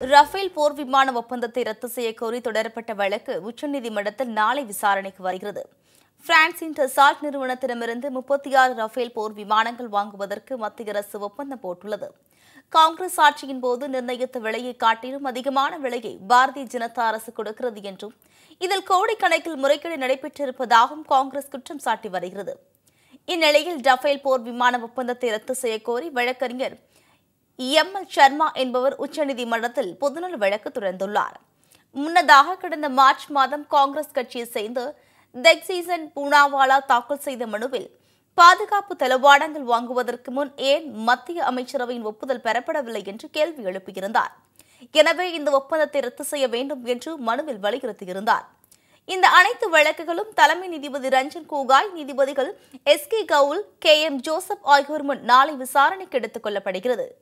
Rafale போர் விமான ஒப்பந்தத்தை ரத்து செய்ய கோரி தொடரப்பட்ட வழக்கு உச்சநீதிமன்றத்தில் நாளை விசாரணைக்கு வருகிறது பிரான்சின் டசால்ட் நிறுவனத்திடமிருந்து முப்பத்தி ஆறு ரஃபேல் போர் விமானங்கள் வாங்குவதற்கு மத்திய அரசு ஒப்பந்தம் போட்டுள்ளது காங்கிரஸ் ஆட்சியின் போது நிர்ணயித்த விலையை காட்டிலும் அதிகமான விலையை பாரதிய ஜனதா அரசு கொடுக்கிறது என்றும் இதில் கோடிக்கணக்கில் முறைகேடு நடைபெற்றிருப்பதாகவும் காங்கிரஸ் குற்றம் சாட்டி வருகிறது இந்நிலையில் ரஃபேல் போர் விமான ஒப்பந்தத்தை ரத்து செய்ய கோரி வழக்கறிஞர் எம் எல் சர்மா என்பவர் உச்சநீதிமன்றத்தில் பொதுநல வழக்கு தொடர்ந்துள்ளார் முன்னதாக கடந்த மார்ச் மாதம் காங்கிரஸ் கட்சியை சேர்ந்த தெக்சீசன் பூனாவாலா தாக்கல் செய்த மனுவில் பாதுகாப்பு தளவாடங்கள் வாங்குவதற்கு முன் ஏன் மத்திய அமைச்சரவையின் ஒப்புதல் பெறப்படவில்லை என்று கேள்வி எழுப்பியிருந்தார் எனவே இந்த ஒப்பந்தத்தை ரத்து செய்ய வேண்டும் என்று மனுவில் வலியுறுத்தியிருந்தார் இந்த அனைத்து வழக்குகளும் தலைமை நீதிபதி ரஞ்சன் கோகாய் நீதிபதிகள் S K Kaul K M Joseph ஆகியோர் முன் நாளை விசாரணைக்கு எடுத்துக் கொள்ளப்படுகிறது